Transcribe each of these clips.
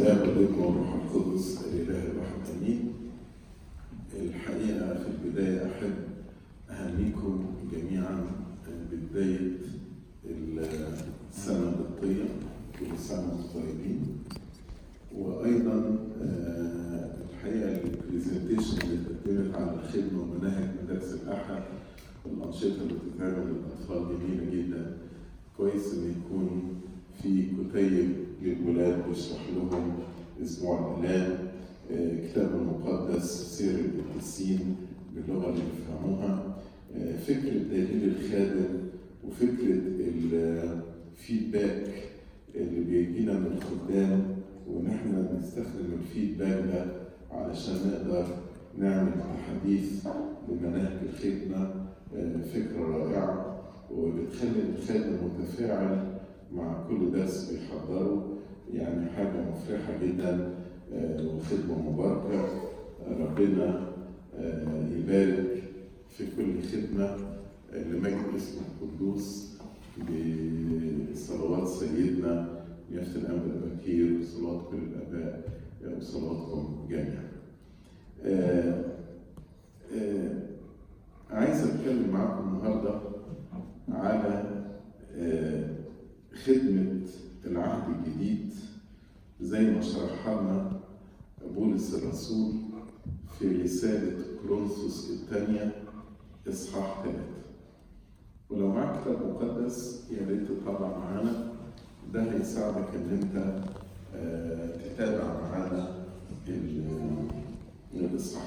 الاب والابن والروح القدس الاله الواحد امين. الحقيقه في البدايه احب اهنيكم جميعا ببدايه السنه القبطيه كل سنه وانتم طيبين. وايضا آه، الحقيقه البرزنتيشن اللي اتقدمت عن الخدمه ومناهج مدارس الاحد والانشطه اللي بتتعمل للاطفال جميله جدا. كويس ان يكون في كتيب للولاد بيشرح لهم اسبوع الاعلام آه، كتاب المقدس سير القديسين باللغه اللي بيفهموها آه، فكره دليل الخادم وفكره الفيدباك اللي بيجينا من الخدام وان احنا نستخدم الفيدباك ده علشان نقدر نعمل تحديث لمناهج الخدمه آه، فكره رائعه وبتخلي الخادم متفاعل مع كل درس بيحضره يعني حاجة مفرحة جدا آه، وخدمة مباركة آه، ربنا آه، يبارك في كل خدمة آه، لمجد اسمه القدوس بصلوات سيدنا يافت الأنبا البكير وصلوات كل الآباء آه، وصلواتكم جميعا. آه، آه، عايز أتكلم معاكم النهارده على آه، خدمة العهد الجديد زي ما شرحها لنا بولس الرسول في رسالة كورنثوس الثانية إصحاح ثلاثة ولو معاك كتاب مقدس يا ريت تطلع معانا ده هيساعدك إن أنت آه، تتابع معانا ال- الإصحاح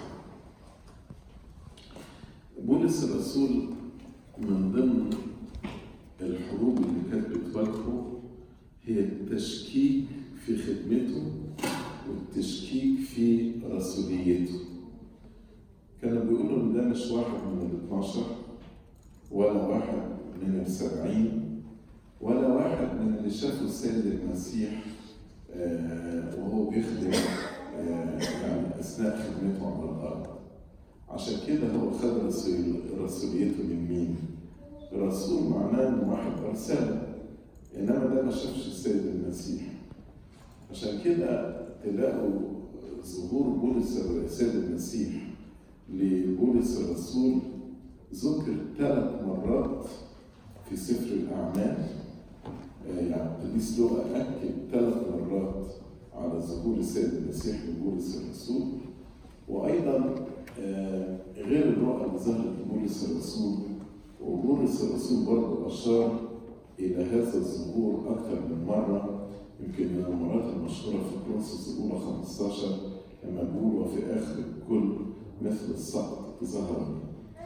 بولس الرسول من ضمن الحروب اللي كانت بتواجهه هي التشكيك في خدمته والتشكيك في رسوليته كانوا بيقولوا ان ده مش واحد من ال 12 ولا واحد من السبعين ولا واحد من اللي شافوا السيد المسيح آه، وهو بيخدم آه، يعني اثناء خدمته على الارض عشان كده هو خد رسول- رسوليته من مين؟ رسول معناه ان واحد ارسله انما ده ما شافش السيد المسيح عشان كده تلاقوا ظهور بولس السيد المسيح لبولس الرسول ذكر ثلاث مرات في سفر الاعمال آه، يعني القديس لوقا اكد ثلاث مرات على ظهور السيد المسيح لبولس الرسول وايضا آه، غير الرؤى اللي ظهرت لبولس الرسول وبولس الرسول برضه أشار إلى هذا الظهور أكثر من مرة يمكن من المرات المشهورة في كورنثوس الأولى 15 لما بيقول وفي آخر الكل مثل السقط ظهر لي.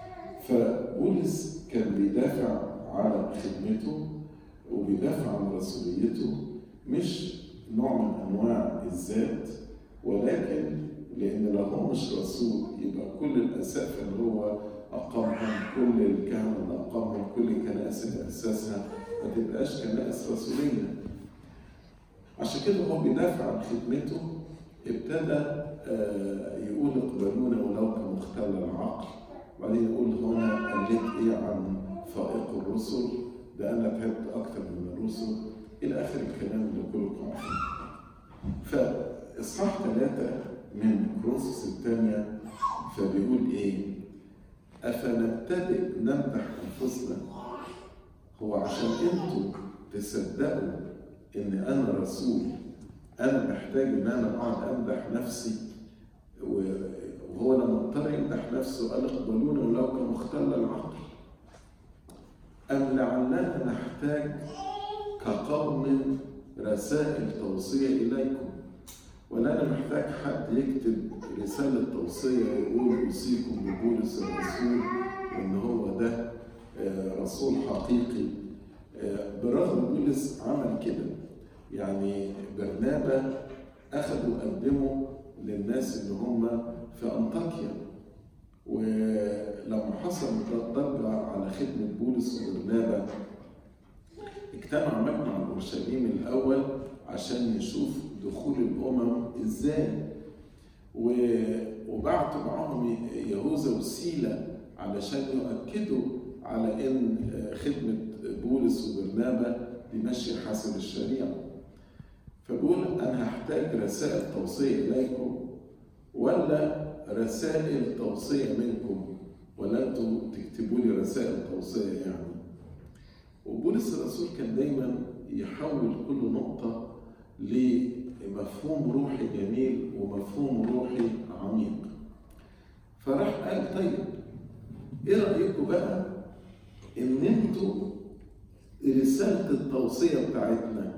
فبولس كان بيدافع على خدمته وبيدافع عن رسوليته مش نوع من أنواع الذات ولكن لأن لو هو مش رسول يبقى كل الأسقفة اللي هو أقامهم كل الكهنة اللي أقامهم كل الكنائس اللي أسسها ما تبقاش كنائس رسولية عشان كده هو بيدافع عن خدمته ابتدى آه، يقول اقبلونا ولو كمختل العقل وبعدين يقول هنا قلت ايه عن فائق الرسل ده انا تعبت اكتر من الرسل الى اخر الكلام اللي كلكم عارفينه فاصحاح ثلاثه من كورنثوس الثانيه فبيقول ايه أفنبتدئ نمدح أنفسنا هو عشان أنتوا تصدقوا إن أنا رسول أنا محتاج إن أنا أقعد أمدح نفسي و- وهو لما اضطر يمدح نفسه قال اقبلونا ولو كمختل العقل أم لعلنا نحتاج كقوم رسائل توصية إليكم ولا أنا محتاج حد يكتب رسالة توصية يقول أوصيكم ببولس الرسول وإن هو ده آه، رسول حقيقي آه، برغم بولس عمل كده يعني برنابا أخذوا قدموا للناس اللي هم في أنطاكيا ولما حصل ضجة على خدمة بولس وبرنابا اجتمع مجمع اورشليم الاول عشان يشوف دخول الامم ازاي و- وبعتوا معاهم يهوذا وسيله علشان يؤكدوا على ان خدمه بولس وبرنابا دي ماشيه حسب الشريعه فبقول انا هحتاج أحتاج رسائل توصية إليكم ولا رسائل توصية منكم ولا أنتم تكتبوا لي رسائل توصية يعني وبولس الرسول كان دايما يحول كل نقطة لمفهوم روحي جميل ومفهوم روحي عميق فراح قال طيب ايه رأيكم بقى ان انتوا رسالة التوصية بتاعتنا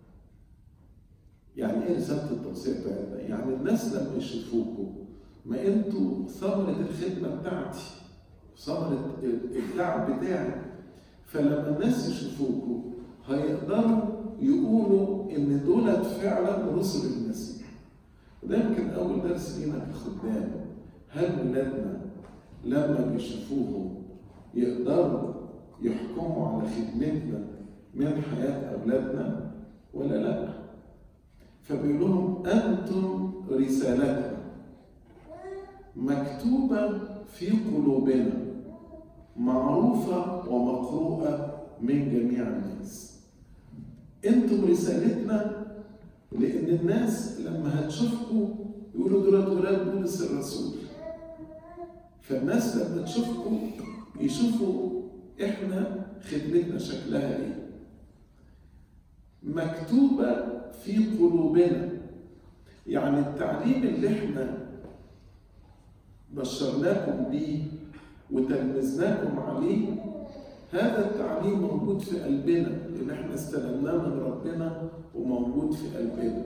يعني ايه رسالة التوصية بتاعتنا؟ يعني الناس لما يشوفوكوا ما انتوا ثمرة الخدمة بتاعتي ثمرة التعب بتاعي فلما الناس يشوفوكوا هيقدروا يقولوا ان دولت فعلا رسل المسيح وده يمكن اول درس لينا كخدام هل ولادنا لما بيشوفوهم يقدروا يحكموا على خدمتنا من حياة أولادنا ولا لا؟ فبيقول لهم أنتم رسالتنا مكتوبة في قلوبنا معروفة ومقروءة من جميع الناس أنتم رسالتنا لأن الناس لما هتشوفكم يقولوا دول ولاد بولس الرسول فالناس لما تشوفكم يشوفوا احنا خدمتنا شكلها ايه مكتوبة في قلوبنا يعني التعليم اللي احنا بشرناكم بيه وتلمذناكم عليه هذا التعليم موجود في قلبنا اللي احنا استلمناه من ربنا وموجود في قلبنا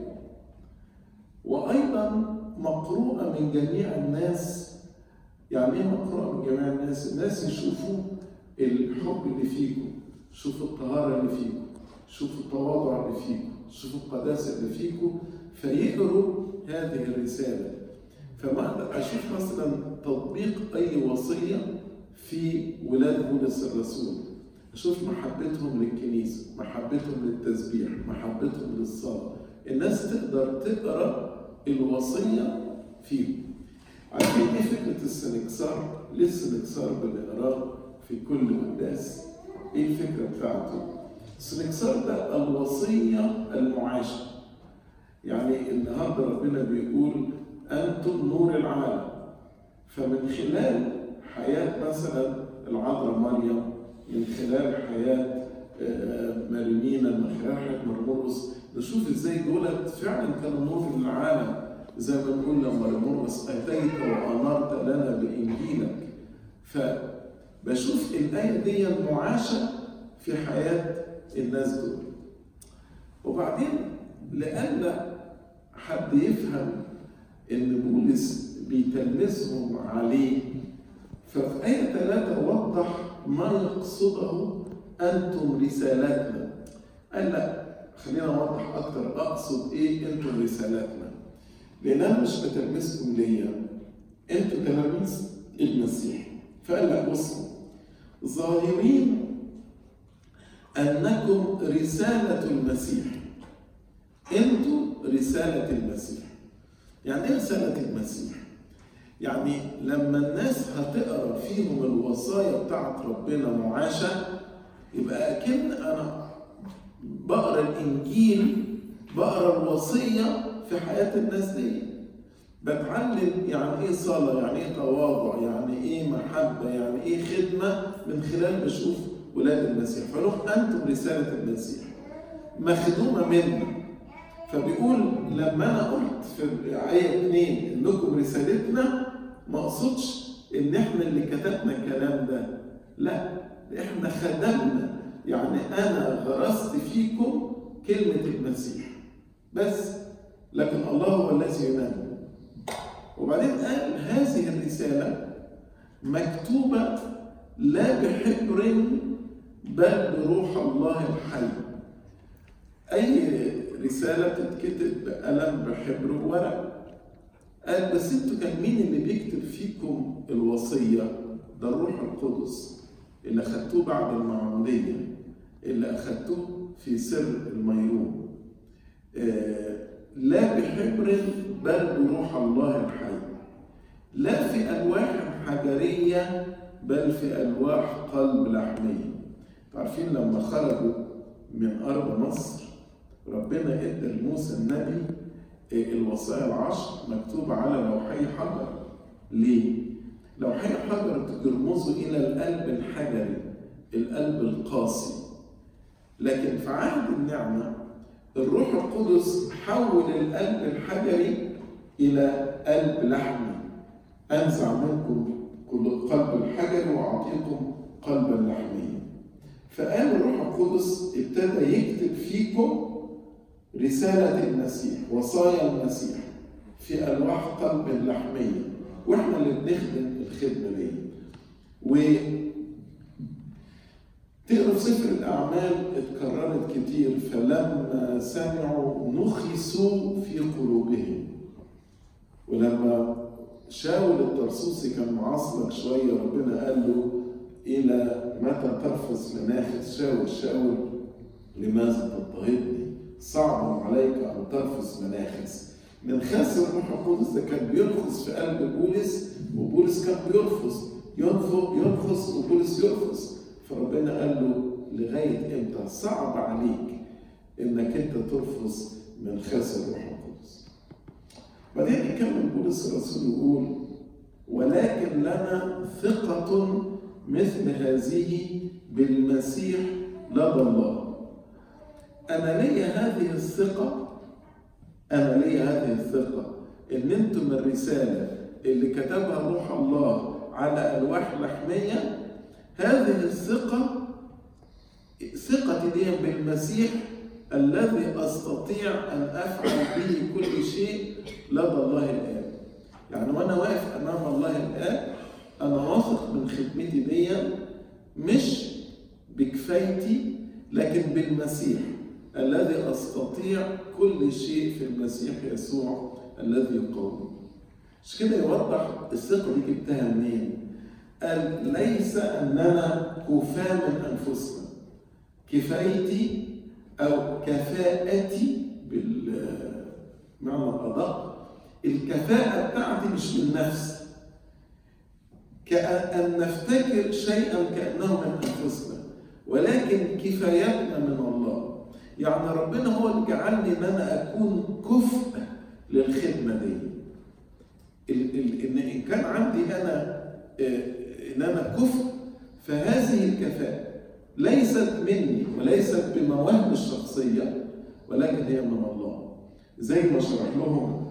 وايضا مقروءه من جميع الناس يعني ايه مقروءه من جميع الناس الناس يشوفوا الحب اللي فيكم شوفوا الطهاره اللي فيكم شوفوا التواضع اللي فيكم شوفوا القداسه اللي فيكم فيقروا هذه الرساله فما اقدر اشوف مثلا تطبيق اي وصيه في ولاد بولس الرسول اشوف محبتهم للكنيسه محبتهم للتسبيح محبتهم للصلاه الناس تقدر تقرا الوصيه فيهم عارفين ايه فكره السنكسار ليه السنكسار بنقراه في كل قداس ايه الفكره بتاعته السنكسار ده الوصيه المعاشه يعني النهارده ربنا بيقول انتم نور العالم فمن خلال حياه مثلا العذراء مريم من خلال حياه مريمينا من خلال حياه مرمرقس نشوف ازاي دولت فعلا كانوا نور للعالم زي ما نقول لما مرمرقس اتيت وانرت لنا بانجيلك فبشوف الايه دي معاشه في حياه الناس دول وبعدين لأن حد يفهم ان بولس بيتلمسهم عليه ففي آية ثلاثة وضح ما يقصده أنتم رسالتنا قال لا خلينا نوضح أكتر أقصد إيه أنتم رسالتنا لأن أنا مش بتلمسكم ليا أنتم تلاميذ المسيح فقال لك بصوا ظاهرين أنكم رسالة المسيح أنتم رسالة المسيح يعني إيه رسالة المسيح؟ يعني لما الناس هتقرا فيهم الوصايا بتاعت ربنا معاشة يبقى أكن أنا بقرا الإنجيل بقرا الوصية في حياة الناس دي بتعلم يعني ايه صلاة يعني ايه تواضع يعني ايه محبة يعني ايه خدمة من خلال بشوف ولاد المسيح فلهم انتم رسالة المسيح مخدومة منا فبيقول لما انا قلت في آية 2 انكم رسالتنا ما اقصدش ان احنا اللي كتبنا الكلام ده لا احنا خدمنا يعني انا غرست فيكم كلمة المسيح بس لكن الله هو الذي ينمي وبعدين قال هذه الرسالة مكتوبة لا بحبر بل بروح الله الحي أي رسالة بتتكتب بقلم بحبر وورق قال بس انتوا كان مين اللي بيكتب فيكم الوصية؟ ده الروح القدس اللي أخدتوه بعد المعمودية اللي أخدتوه في سر الميرون آه لا بحبر بل بروح الله الحي لا في ألواح حجرية بل في ألواح قلب لحمية عارفين لما خرجوا من أرض مصر ربنا ادى لموسى النبي الوصايا العشر مكتوبة على لوحي حجر ليه؟ لوحي حجر ترمزوا إلى القلب الحجري القلب القاسي لكن في عهد النعمة الروح القدس حول القلب الحجري إلى قلب لحمي أنزع منكم كل قلب الحجر وأعطيكم قلبا لحميا فقال الروح القدس ابتدى يكتب فيكم رسالة المسيح وصايا المسيح في ألواح قلب لحمية وإحنا اللي بنخدم الخدمة دي و تقرا في سفر الأعمال اتكررت كتير فلما سمعوا نخسوا في قلوبهم ولما شاول الترسوسي كان معاصلك شوية ربنا قال له إلى متى ترفض مناخس شاول شاول لماذا تضطهدني صعب عليك أن ترفض مناخس من خاس الروح القدس ده كان بيرخص في قلب بولس وبولس كان بيرفض ينفق يرخص وبولس يرخص فربنا قال له لغاية امتى صعب عليك انك انت ترفض من خاس الروح القدس بعدين يكمل بولس الرسول يقول ولكن لنا ثقة مثل هذه بالمسيح لدى الله أنا لي هذه الثقة أنا لي هذه الثقة إن أنتم الرسالة اللي كتبها روح الله على ألواح لحمية هذه الثقة ثقتي دي بالمسيح الذي أستطيع أن أفعل به كل شيء لدى الله الآب يعني وأنا واقف أمام الله الآب أنا واثق من خدمتي دي مش بكفايتي لكن بالمسيح الذي أستطيع كل شيء في المسيح يسوع الذي يقوم مش كده يوضح الثقة دي جبتها منين؟ قال ليس أننا كفاة من أنفسنا كفايتي أو كفاءتي بالمعنى الأدق الكفاءة بتاعتي مش من نفسي كأن نفتكر شيئا كأنه من أنفسنا ولكن كفايتنا من الله يعني ربنا هو اللي جعلني ان انا اكون كفء للخدمه دي ان ان كان عندي انا ان انا كفء فهذه الكفاءه ليست مني وليست بمواهبي الشخصيه ولكن هي من الله زي ما شرح لهم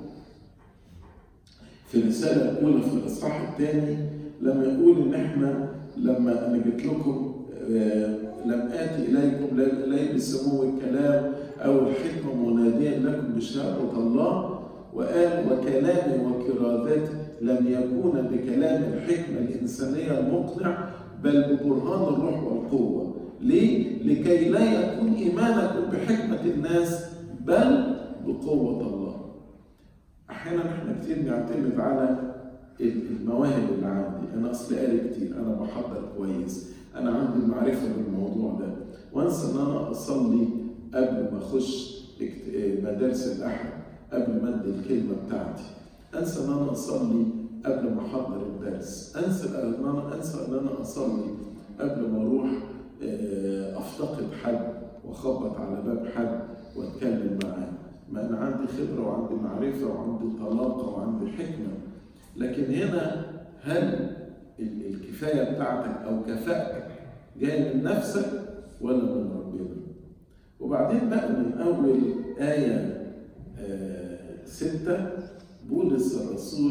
في الرساله الاولى في الاصحاح الثاني لما يقول ان احنا لما انا جيت لكم لم آتي إليكم لا بسمو الكلام أو الحكمة مناديا لكم بشهادة الله وقال وكلامي وكرادتي لم يكون بكلام الحكمة الإنسانية المقنع بل ببرهان الروح والقوة ليه؟ لكي لا يكون إيمانكم بحكمة الناس بل بقوة الله أحيانا احنا كتير بنعتمد على المواهب اللي عندي أنا أصلي قاري كتير أنا بحضر كويس انا عندي معرفه بالموضوع ده وانسى ان انا اصلي قبل ما اخش مدارس الاحد قبل ما ادي الكلمه بتاعتي انسى ان انا اصلي قبل ما احضر الدرس انسى ان انا انسى ان انا اصلي قبل ما اروح افتقد حد واخبط على باب حد واتكلم معاه ما انا عندي خبره وعندي معرفه وعندي طلاقه وعندي حكمه لكن هنا هل الكفاية بتاعتك أو كفاءتك جاية من نفسك ولا من ربنا وبعدين بقى من أول آية آه ستة بولس الرسول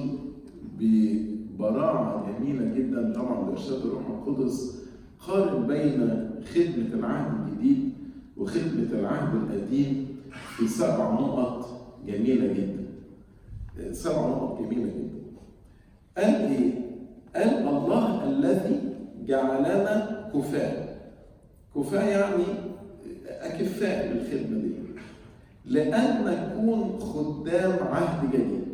ببراعة جميلة جدا طبعا بإرشاد الروح القدس قارن بين خدمة العهد الجديد وخدمة العهد القديم في سبع نقط جميلة جدا سبع نقط جميلة جدا قال إيه؟ قال الله الذي جعلنا كفاء كفاء يعني أكفاء للخدمة دي لأن نكون خدام عهد جديد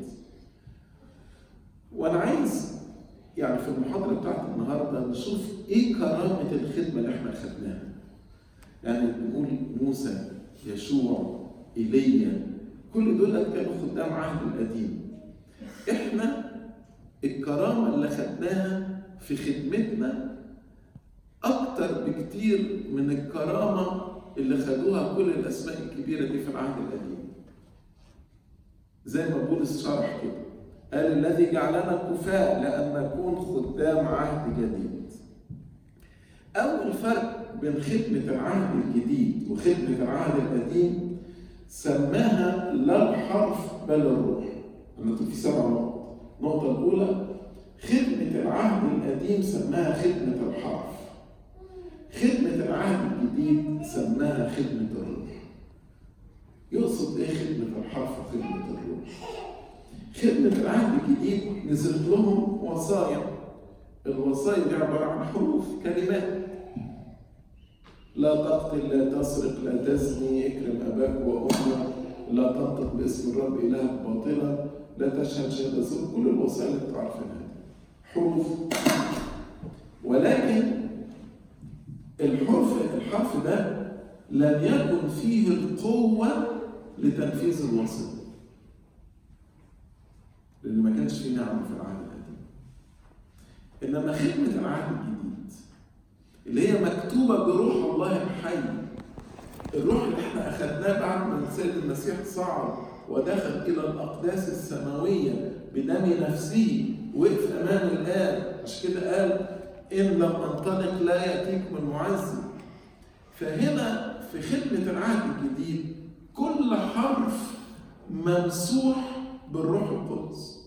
وأنا عايز يعني في المحاضرة بتاعت النهاردة نشوف إيه كرامة الخدمة اللي إحنا خدناها يعني نقول موسى يشوع إيليا كل دول كانوا خدام عهد القديم إحنا الكرامة اللي خدناها في خدمتنا أكتر بكتير من الكرامة اللي خدوها كل الأسماء الكبيرة دي في العهد القديم. زي ما بولس شرح كده قال الذي جعلنا كفاء لأن نكون خدام عهد جديد أول فرق بين خدمة العهد الجديد وخدمة العهد القديم سماها لا الحرف بل الروح أنا في سبع نقط النقطة الأولى خدمة العهد القديم سماها خدمة الحرف خدمة العهد الجديد سماها خدمة الروح يقصد ايه خدمة الحرف وخدمة الروح خدمة العهد الجديد نزلت لهم وصايا الوصايا دي عبارة عن حروف كلمات لا تقتل لا تسرق لا تزني اكرم اباك وامك لا تنطق باسم الرب الهك باطلا لا تشهد شهاده زور كل الوصايا اللي انتوا عارفينها حروف ولكن الحرف الحرف ده لم يكن فيه القوة لتنفيذ الوصية لأن ما كانش فيه نعمة في العهد القديم إنما خدمة العهد الجديد اللي هي مكتوبة بروح الله الحي الروح اللي احنا أخذناه بعد ما السيد المسيح صعد ودخل إلى الأقداس السماوية بدم نفسه وقف أمام الآب عشان كده قال إن لم أنطلق لا يأتيكم المعزي فهنا في خدمة العهد الجديد كل حرف ممسوح بالروح القدس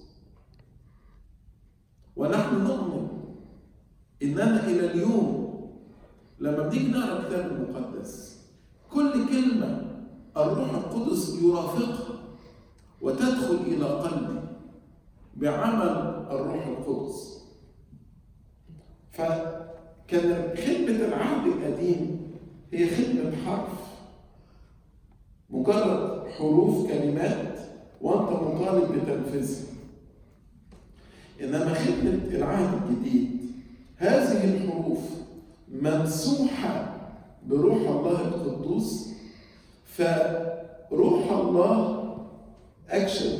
ونحن نؤمن إننا إلى اليوم لما بنيجي نقرا الكتاب المقدس كل كلمة الروح القدس يرافقها وتدخل إلى قلبي بعمل الروح القدس فكان خدمة العهد القديم هي خدمة حرف مجرد حروف كلمات وانت مطالب بتنفيذها انما خدمة العهد الجديد هذه الحروف ممسوحة بروح الله القدوس فروح الله اكشن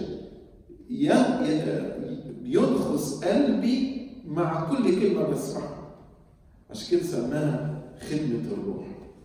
ينخس قلبي مع كل كلمة بسمعها عشان كده سماها خدمة الروح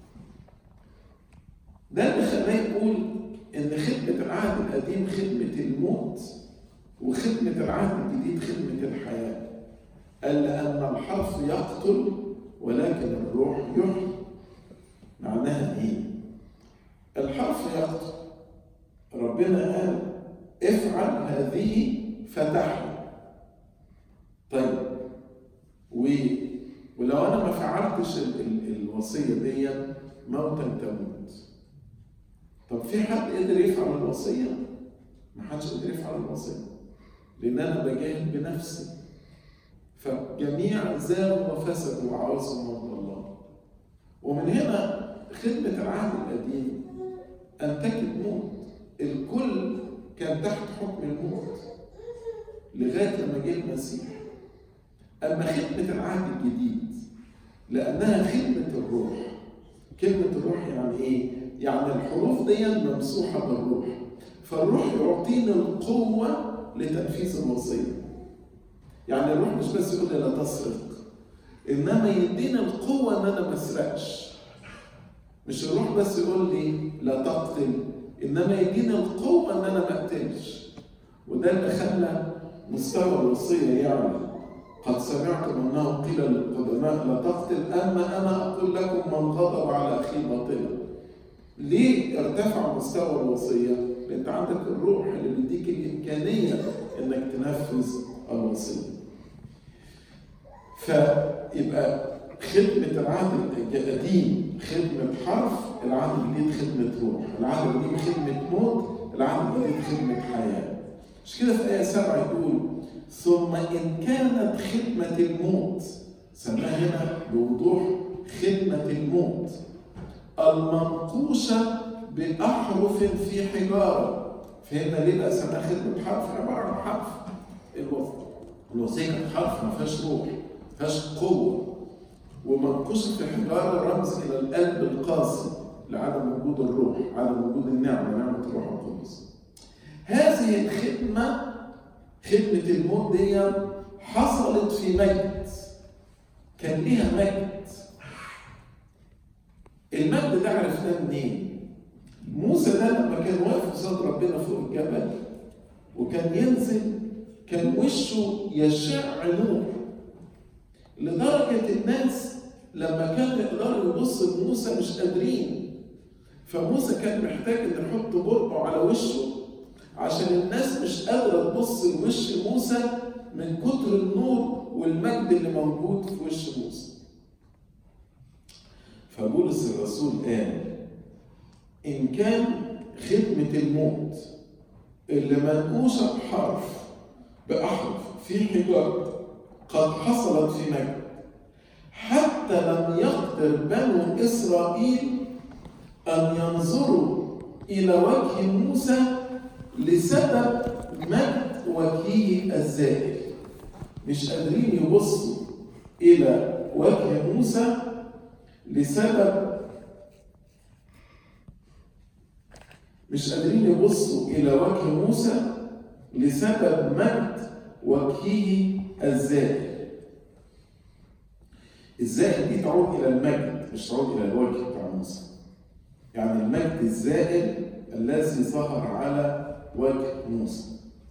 ده اللي خلاه يقول ان خدمة العهد القديم خدمة الموت وخدمة العهد الجديد خدمة الحياة قال لأن الحرف يقتل ولكن الروح يحيي معناها ايه؟ الحرف يقتل ربنا قال افعل هذه فتحي طيب و... ولو انا ما فعلتش ال... ال... الوصيه دي موتا تموت طب في حد قدر يفعل الوصيه ما حدش قدر يفعل الوصيه لان انا بجاهد بنفسي فجميع زاغوا وفسدوا وعاصوا مرضى الله ومن هنا خدمة العهد القديم أنتجت موت الكل كان تحت حكم الموت لغاية لما جه المسيح أما خدمة العهد الجديد لأنها خدمة الروح كلمة الروح يعني إيه؟ يعني الحروف دي ممسوحة بالروح فالروح يعطيني القوة لتنفيذ الوصية يعني الروح مش بس يقول لي لا تسرق انما يديني القوه ان انا ما اسرقش مش الروح بس يقول لي لا تقتل انما يديني القوه ان انا ما اقتلش وده اللي خلى مستوى الوصيه يعني قد سمعتم انه قيل للقدماء لا تقتل اما انا اقول لكم من غضب على اخيه باطلا ليه ارتفع مستوى الوصيه؟ لان انت عندك الروح اللي بيديك الامكانيه انك تنفذ الوصيه. فيبقى خدمة العهد القديم خدمة حرف العهد الجديد خدمة روح العهد القديم خدمة موت العهد الجديد خدمة حياة مش كده في آية سبعة يقول ثم إن كانت خدمة الموت سماها هنا بوضوح خدمة الموت المنقوشة بأحرف في حجارة فهمنا ليه بقى سماها خدمة حرف عبارة عن حرف الوصية كانت حرف ما فيهاش روح فيهاش قوة ومنقوشة في حجارة رمز إلى القلب القاسي لعدم وجود الروح عدم وجود النعمة نعمة الروح القدس هذه الخدمة خدمة الموت دي حصلت في مجد كان ليها مجد المجد ده عرفناه منين؟ موسى ده لما كان واقف قصاد ربنا فوق الجبل وكان ينزل كان وشه يشع نور لدرجة الناس لما كانوا يقدروا يبصوا لموسى مش قادرين فموسى كان محتاج ان يحط برقه على وشه عشان الناس مش قادرة تبص لوش موسى من كتر النور والمجد اللي موجود في وش موسى فبولس الرسول قال إن كان خدمة الموت اللي منقوشة بحرف بأحرف في حجاب قد حصلت في مجد حتى لم يقدر بنو إسرائيل أن ينظروا إلى وجه موسى لسبب مجد وجهه الزائل مش قادرين يبصوا إلى وجه موسى لسبب مش قادرين يبصوا إلى وجه موسى لسبب مجد وجهه الزائل الزائل دي تعود إلى المجد مش تعود إلى الوجه بتاع موسى يعني المجد الزائل الذي ظهر على وجه موسى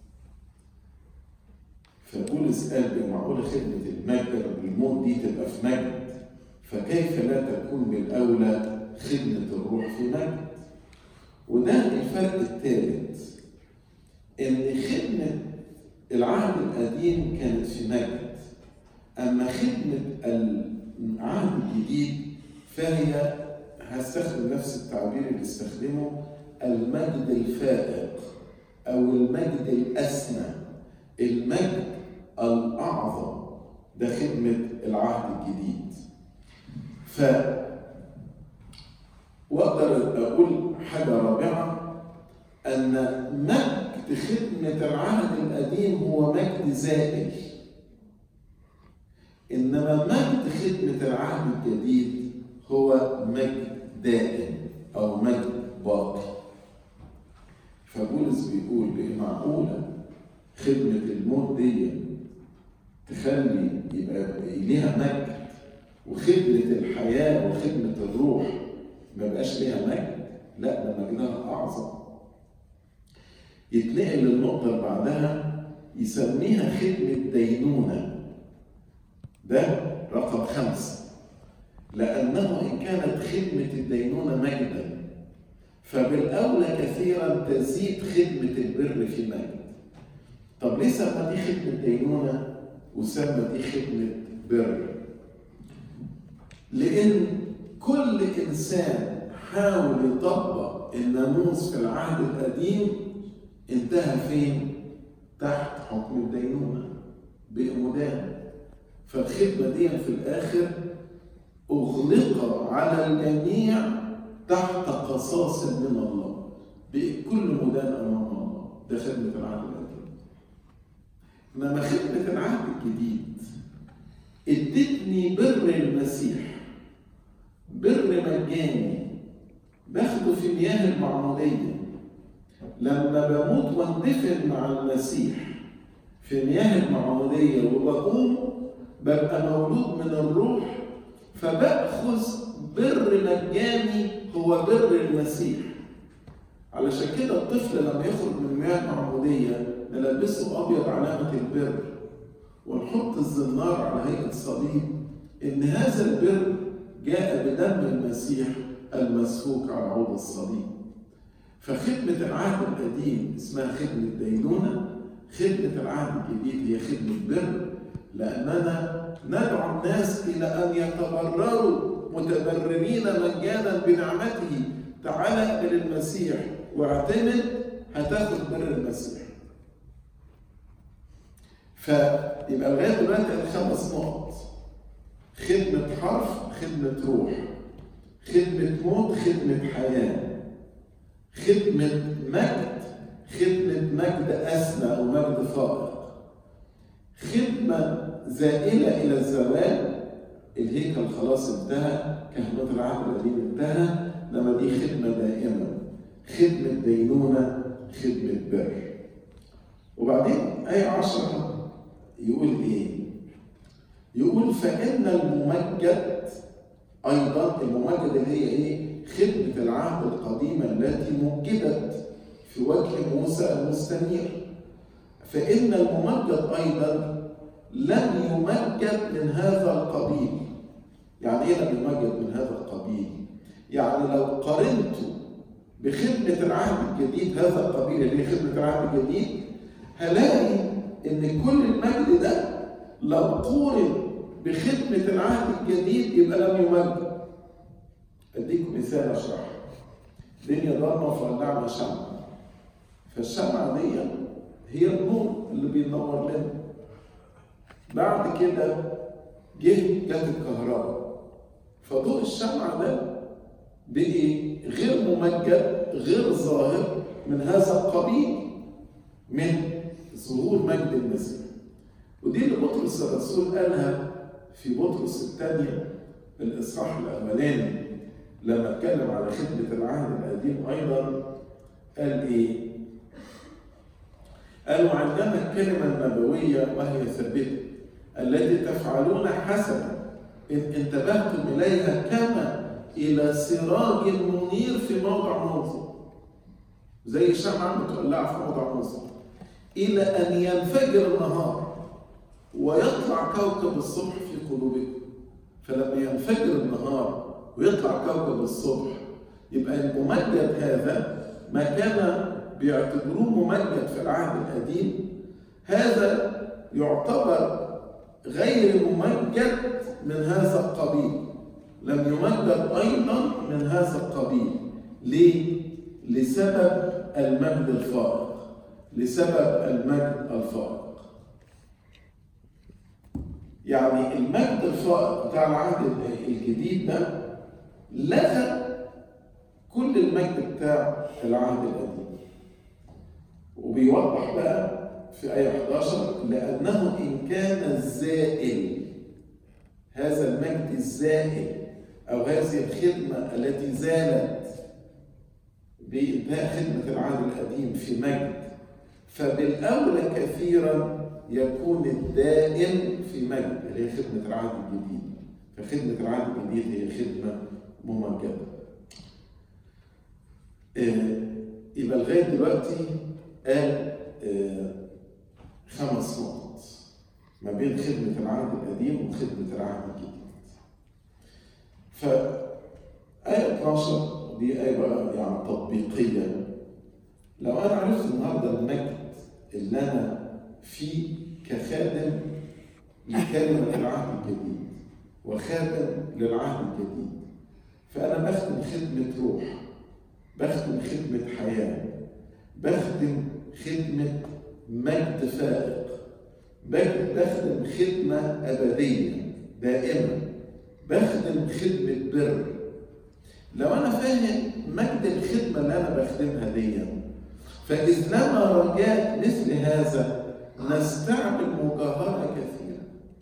فبولس قال بمعقول خدمة المجد بالموت دي تبقى في مجد فكيف لا تكون بالأولى خدمة الروح في مجد وده الفرق الثالث إن خدمة العهد القديم كانت في مجد أما خدمة العهد الجديد فهي هستخدم نفس التعبير اللي استخدمه المجد الفائق أو المجد الأسمى المجد الأعظم ده خدمة العهد الجديد ف وأقدر أقول حاجة رابعة أن مجد خدمة العهد القديم هو مجد زائل إنما مجد خدمة العهد الجديد هو مجد دائم أو مجد باقي فبولس بيقول بإيه معقولة خدمة الموت دي تخلي يبقى ليها مجد وخدمة الحياة وخدمة الروح ما بقاش ليها مجد لا ده مجدها أعظم يتنقل للنقطة اللي بعدها يسميها خدمة دينونة ده رقم خمسة لأنه إن كانت خدمة الدينونة مجدا فبالأولى كثيرا تزيد خدمة البر في مجد طب ليه سمى دي خدمة دينونة وسمى دي خدمة بر لأن كل إنسان حاول يطبق الناموس في العهد القديم انتهى فين؟ تحت حكم الدينونة بإمدان فالخدمة دي في الآخر أغلق على الجميع تحت قصاص من الله بكل مدان أمام الله ده خدمة العهد القديم إنما خدمة العهد الجديد ادتني بر المسيح بر مجاني باخده في مياه المعمودية لما بموت واندفن مع المسيح في مياه المعمودية وبقوم ببقى مولود من الروح فبأخذ بر مجاني هو بر المسيح علشان كده الطفل لما يخرج من مياه المعمودية نلبسه أبيض علامة البر ونحط الزنار على هيئة صليب إن هذا البر جاء بدم المسيح المسفوك على عود الصليب فخدمة العهد القديم اسمها خدمة دينونة خدمة العهد الجديد هي خدمة بر لأننا ندعو الناس إلى أن يتبرروا متبررين مجانا بنعمته تعالى اقبل المسيح واعتمد هتاخد بر المسيح فيبقى لغايه دلوقتي الخمس نقط خدمة حرف خدمة روح خدمة موت خدمة حياة خدمة مجد خدمة مجد أسمى أو مجد فائق خدمة زائلة إلى الزوال الهيكل خلاص انتهى كهنوت العهد القديم انتهى لما دي خدمة دائمة خدمة دينونة خدمة بر وبعدين آية عشرة يقول إيه؟ يقول فإن الممجد أيضا الممجد اللي هي إيه؟ خدمة العهد القديمة التي مجدت في وجه موسى المستنير فإن الممجد أيضا لم يمجد من هذا القبيل يعني إيه لم يمجد من هذا القبيل؟ يعني لو قارنت بخدمة العهد الجديد هذا القبيل اللي هي خدمة العهد الجديد هلاقي إن كل المجد ده لو قورن بخدمة العهد الجديد يبقى لم يمجد أديكم مثال أشرح الدنيا ضلمة فولعنا شمعة فالشمعة دي هي النور اللي بينور لنا بعد كده جه جت الكهرباء فضوء الشمعة ده بقي غير ممجد غير ظاهر من هذا القبيل من ظهور مجد المسيح ودي اللي بطرس الرسول قالها في بطرس الثانية الإصحاح الأولاني لما اتكلم على خدمة العهد القديم أيضا قال إيه؟ قال وعندما الكلمة النبوية وهي ثابتة التي تفعلون حسنا إن انتبهتم إليها كما إلى سراج منير في موضع مظلم زي شمعة متولعة في موضع مظلم إلى أن ينفجر النهار ويطلع كوكب الصبح في قلوبكم فلما ينفجر النهار ويطلع كوكب الصبح يبقى الممجد هذا ما كان بيعتبروه ممجد في العهد القديم هذا يعتبر غير ممجد من هذا القبيل لم يمجد ايضا من هذا القبيل ليه لسبب المجد الفائق لسبب المجد الفائق يعني المجد الفائق بتاع العهد الجديد ده لغى كل المجد بتاع العهد القديم وبيوضح بقى في آية 11 لأنه إن كان الزائل هذا المجد الزائل أو هذه الخدمة التي زالت بإنتهاء خدمة العهد القديم في مجد فبالأولى كثيرا يكون الدائم في مجد اللي هي خدمة العهد الجديد فخدمة العهد الجديد هي خدمة ممجدة آه يبقى لغاية دلوقتي قال آه خمس نقط ما بين خدمة العهد القديم وخدمة العهد الجديد فآية 12 دي آية بقى يعني تطبيقية لو أنا عرفت النهاردة المجد اللي أنا فيه كخادم لكلمة العهد الجديد وخادم للعهد الجديد فأنا بخدم خدمة روح بخدم خدمة حياة بخدم خدمة مجد فائق بخدم خدمة أبدية دائمة بخدم خدمة بر لو أنا فاهم مجد الخدمة اللي أنا بخدمها دي فإذ لنا رجاء مثل هذا نستعمل مجاهرة كثيرة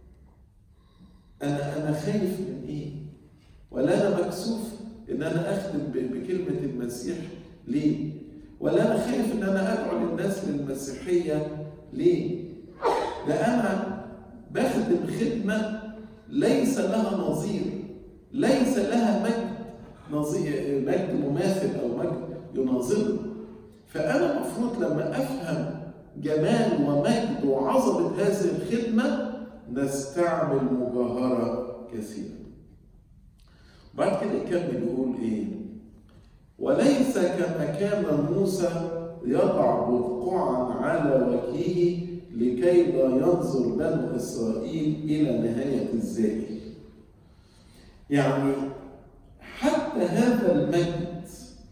أنا أنا خايف من إيه؟ ولا أنا مكسوف إن أنا أخدم بكلمة المسيح ليه؟ ولا أنا خايف إن أنا أدعو للناس للمسيحية ليه؟ ده أنا بخدم خدمة ليس لها نظير ليس لها مجد نظير مجد مماثل أو مجد يناظره فأنا المفروض لما أفهم جمال ومجد وعظمة هذه الخدمة نستعمل مجاهرة كثيرة بعد كده يكمل يقول إيه وليس كما كان موسى يضع بقعا على وجهه لكي لا ينظر بنو إسرائيل إلى نهاية الزائل يعني حتى هذا المجد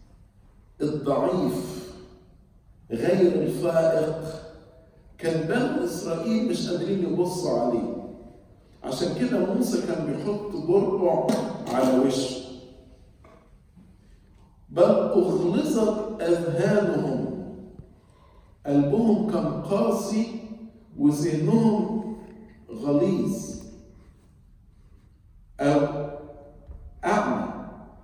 الضعيف غير الفائق كان بنو إسرائيل مش قادرين يبصوا عليه عشان كده موسى كان بيحط برقع على وشه بل أغلظت أذهانهم قلبهم كان قاسي وذهنهم غليظ أو أعمى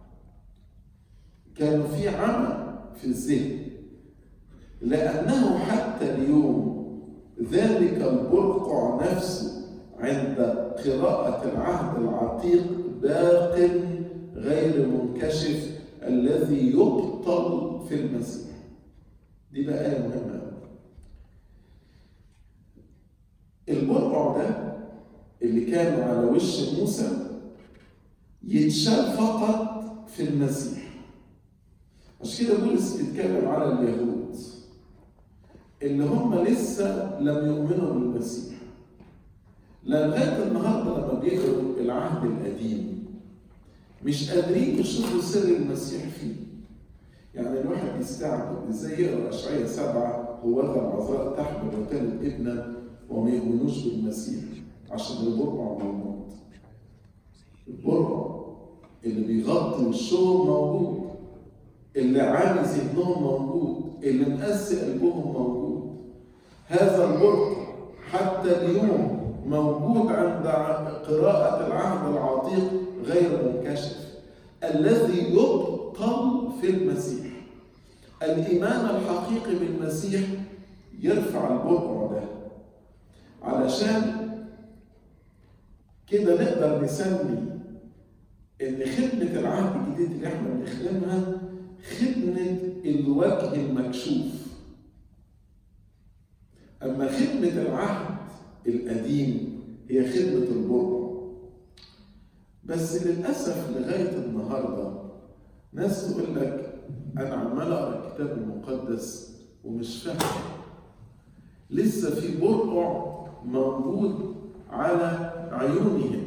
كانوا في عمى في الذهن لأنه حتى اليوم ذلك البرقع نفسه عند قراءة العهد العتيق باق غير منكشف الذي يبطل في المسيح دي بقى آية مهمة اللي كانوا على وش موسى يتشال فقط في المسيح عشان كده بولس بيتكلم على اليهود اللي هم لسه لم يؤمنوا بالمسيح لغايه النهارده لما بيقروا العهد القديم مش قادرين يشوفوا سر المسيح فيه يعني الواحد يستعجب ازاي يقرا اشعياء سبعه هو العذراء تحمل وتلد ابنا وما يؤمنوش بالمسيح عشان البرقع موجود البرقع اللي بيغطي وشهم موجود اللي عامل ذهنهم موجود اللي مقسي قلبهم موجود هذا البرقع حتى اليوم موجود عند قراءة العهد العتيق غير منكشف الذي يبطل في المسيح الإيمان الحقيقي بالمسيح يرفع البرقع ده علشان كده نقدر نسمي ان خدمة العهد الجديد اللي احنا بنخدمها خدمة الوجه المكشوف اما خدمة العهد القديم هي خدمة البرقع بس للأسف لغاية النهاردة ناس تقول لك أنا عمال أقرأ الكتاب المقدس ومش فاهم لسه في برقع موجود على عيونهم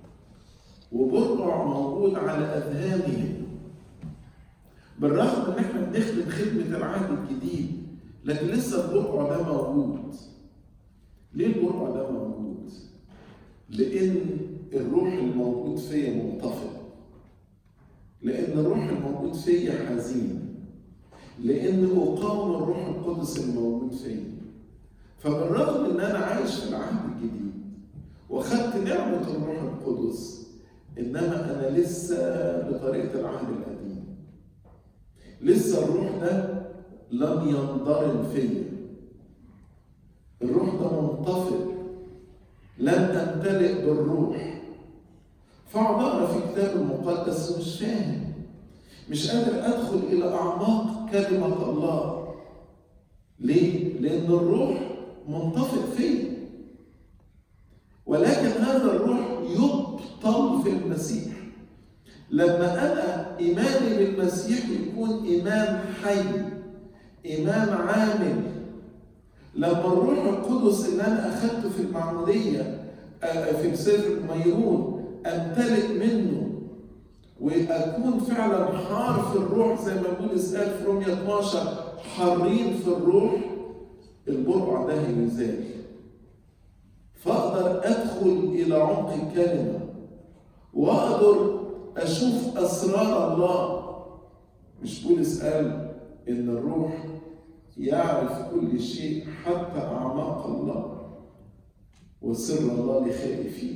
وبرقع موجود على اذهانهم بالرغم ان احنا بنخدم خدمه العهد الجديد لكن لسه البرقع ده موجود ليه البرقع ده موجود لان الروح الموجود فيا منطفئ لان الروح الموجود فيا حزين لان اقاوم الروح القدس الموجود فيا فبالرغم ان انا عايش في العهد الجديد واخدت نعمه الروح القدس انما انا لسه بطريقه العهد القديم لسه الروح ده لم ينضرم فيا الروح ده منطفئ لم امتلئ بالروح فاقعد اقرا في الكتاب المقدس ومش فاهم مش قادر ادخل الى اعماق كلمه الله ليه؟ لان الروح منطفئ فيا ولكن هذا الروح يبطل في المسيح لما انا ايماني بالمسيح يكون ايمان حي ايمان عامل لما الروح القدس اللي انا اخذته في المعموديه في سفر الميرون امتلئ منه واكون فعلا حار في الروح زي ما بولس قال في روميا 12 حارين في الروح البرقع ده هيزال فاقدر ادخل الى عمق الكلمه واقدر اشوف اسرار الله مش بولس قال ان الروح يعرف كل شيء حتى اعماق الله وسر الله لخائفين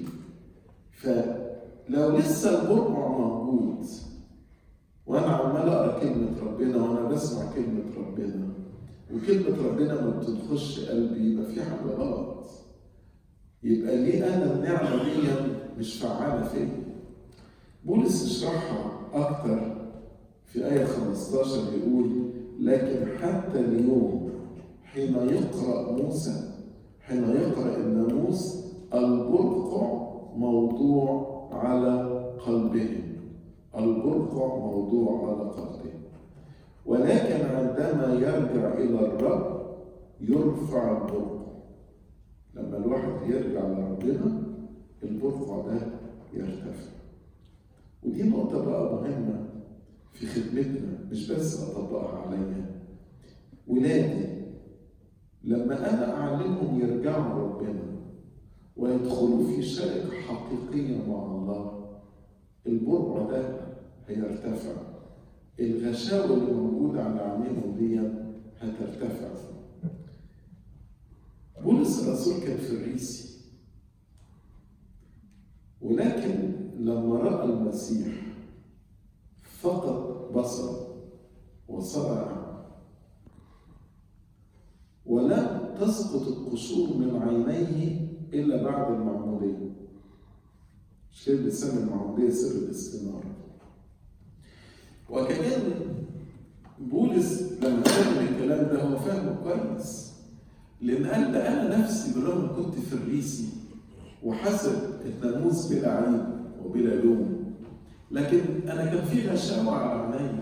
فلو لسه البرقع موجود وانا عمال اقرا كلمه ربنا وانا بسمع كلمه ربنا وكلمه ربنا ما بتدخلش قلبي يبقى في حاجه غلط يبقى ليه انا النعمه دي مش فعاله فيا بولس يشرحها اكتر في ايه 15 بيقول لكن حتى اليوم حين يقرا موسى حين يقرا الناموس البرقع موضوع على قلبهم البرقع موضوع على قلبهم ولكن عندما يرجع الى الرب يرفع البرقع لما الواحد يرجع لربنا البرقع ده يرتفع ودي نقطة بقى مهمة في خدمتنا مش بس أطبقها عليا ولادي لما أنا أعلمهم يرجعوا ربنا ويدخلوا في شركة حقيقية مع الله البرقع ده هيرتفع الغشاوة اللي موجودة على عينيهم دي هترتفع بولس الرسول كان فريسي ولكن لما رأى المسيح فقد بصر وصرع ولم تسقط القشور من عينيه إلا بعد المعمودية مش كده بنسمي المعمودية سر الاستنارة وكمان بولس لما فهم الكلام ده هو فاهمه كويس لأن قال ده أنا نفسي بالرغم كنت فريسي وحسب الناموس بلا عيب وبلا لوم لكن انا كان في غشاوه على عيني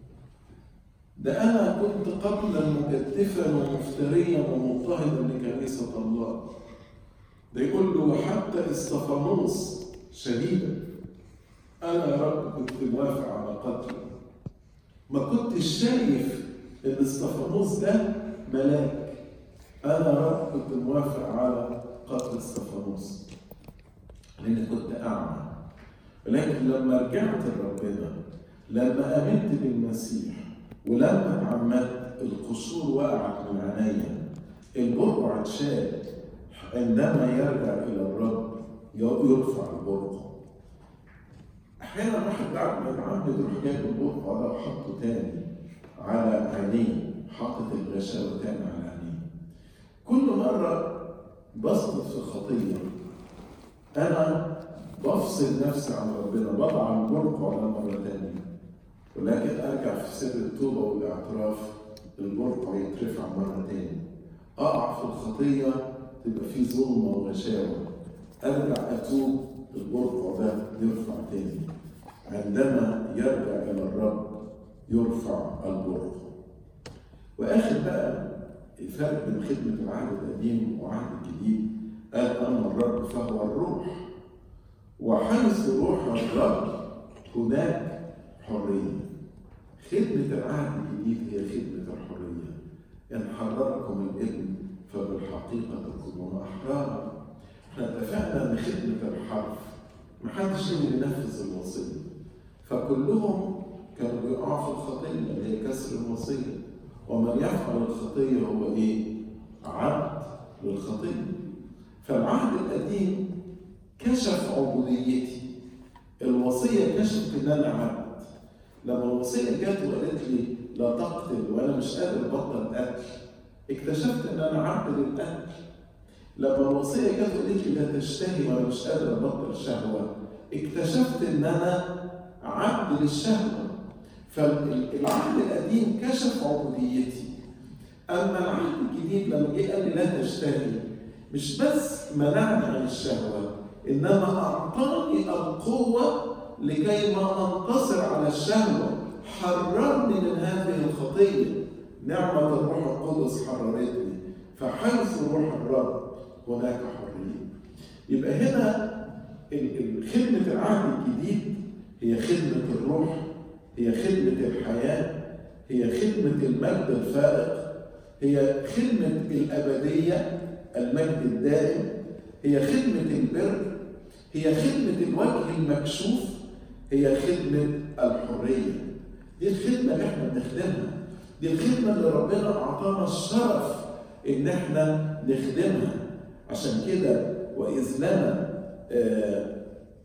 ده انا كنت قبلا مجدفا ومفتريا ومضطهدا لكنيسه الله ده يقول له وحتى استفانوس شهيدا انا يا رب كنت موافق على قتله ما كنتش شايف ان استفانوس ده ملاك انا يا رب كنت موافق على قتل استفانوس لاني كنت اعمى ولكن لما رجعت لربنا لما امنت بالمسيح ولما اتعمدت القشور وقعت من عينيا البرقع اتشال عندما يرجع الى الرب يرفع البرقع احيانا واحد بعد ما يتعمد يروح جايب البرقع ده وحطه تاني على عينيه حاطط الغشاوه تاني على عينيه كل مره بسقط في خطيه انا بفصل نفسي عن ربنا بضع البرقع ده مره تانيه ولكن ارجع في سر التوبه والاعتراف البرقع يترفع مره تاني اقع في الخطيه تبقى في ظلمه وغشاوه ارجع اتوب البرقع ده يرفع تاني عندما يرجع الى الرب يرفع البرقع واخر بقى الفرق بين خدمه العهد القديم والعهد الجديد قال اما الرب فهو الروح وحيث روح الرب هناك حريه خدمه العهد الجديد هي خدمه الحريه ان حرركم الابن فبالحقيقه تكونون احرارا احنا اتفقنا ان خدمه الحرف محدش يقدر ينفذ الوصيه فكلهم كانوا بيقعوا في الخطيه اللي هي كسر الوصيه ومن يفعل الخطيه هو ايه؟ عبد للخطيه فالعهد القديم كشف عبوديتي الوصيه كشفت ان انا عبد لما الوصيه جت وقالت لي لا تقتل وانا مش قادر ابطل قتل اكتشفت ان انا عبد للقتل لما الوصيه جت وقالت لي لا تشتهي وانا مش قادر ابطل شهوه اكتشفت ان انا عبد للشهوه فالعهد القديم كشف عبوديتي اما العهد الجديد لما جه قال لي لا تشتهي مش بس منعني عن الشهوه انما اعطاني القوه لكي ما انتصر على الشهوه حررني من هذه الخطيه نعمه الروح القدس حررتني فحيث روح الرب هناك حريه يبقى هنا خدمه العهد الجديد هي خدمه الروح هي خدمه الحياه هي خدمه المجد الفائق هي خدمه الابديه المجد الدائم هي خدمه البر هي خدمه الوجه المكشوف هي خدمه الحريه دي الخدمه اللي احنا بنخدمها دي الخدمه اللي ربنا اعطانا الشرف ان احنا نخدمها عشان كده واذ لنا آه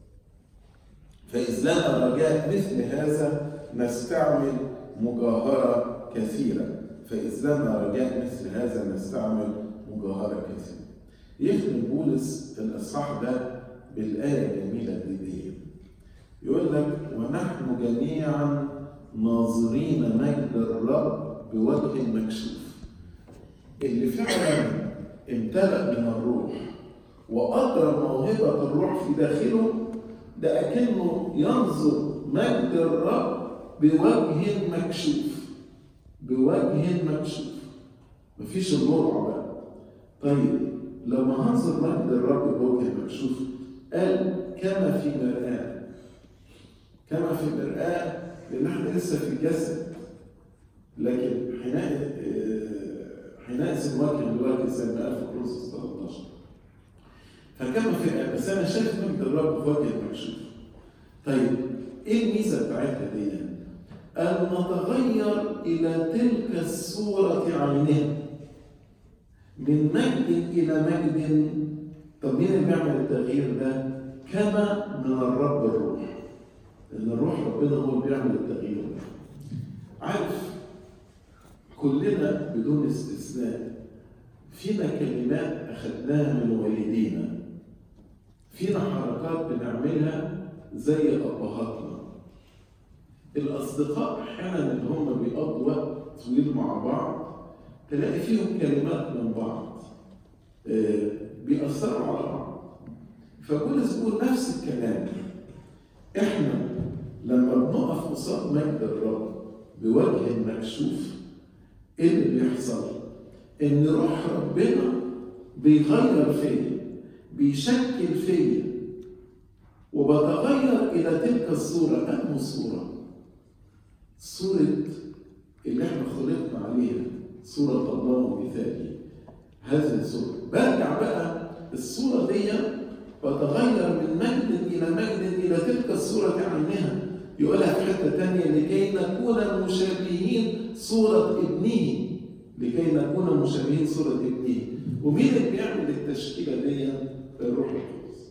فاذ لنا رجاء مثل هذا نستعمل مجاهره كثيره فاذ لنا رجاء مثل هذا نستعمل مجاهره كثيره يختم بولس الاصحاح ده بالايه الجميله دي يقول لك ونحن جميعا ناظرين مجد الرب بوجه مكشوف اللي فعلا امتلأ من الروح وأدرى موهبة الروح في داخله ده أكنه ينظر مجد الرب بوجه مكشوف بوجه مكشوف مفيش البرع بقى طيب لما هنظر مجد الرب بوجه مكشوف قال كما في مرآة كما في مرآة لأن احنا لسه في الجسد لكن حينئذ حينئذ وجه لوجه زي ما قال في كورنثوس 13 فكما في بس انا شايف مجد الرب في وجه مكشوف طيب ايه الميزه بتاعتها دي؟ ان نتغير الى تلك الصوره عينها من مجد الى مجد طب مين اللي بيعمل التغيير ده؟ كما من الرب الروح ان الروح ربنا هو اللي بيعمل التغيير ده عارف كلنا بدون استثناء فينا كلمات اخذناها من والدينا فينا حركات بنعملها زي ابهاتنا الاصدقاء احيانا اللي هم بيقضوا وقت طويل مع بعض تلاقي فيهم كلمات من بعض بيأثروا على بعض فبولس بيقول نفس الكلام احنا لما بنقف قصاد مجد الرب بوجه مكشوف ايه اللي بيحصل؟ ان روح ربنا بيغير فيا بيشكل فيا وبتغير الى تلك الصوره انه صوره صوره اللي احنا خلقنا عليها صوره الله ومثالي هذه الصوره برجع بقى الصوره دي بتغير من مجد الى مجد الى تلك الصوره عينها يقولها في حته ثانيه لكي نكون مشابهين صوره ابنه لكي نكون مشابهين صوره ابنه ومين اللي بيعمل التشكيله دي الروح القدس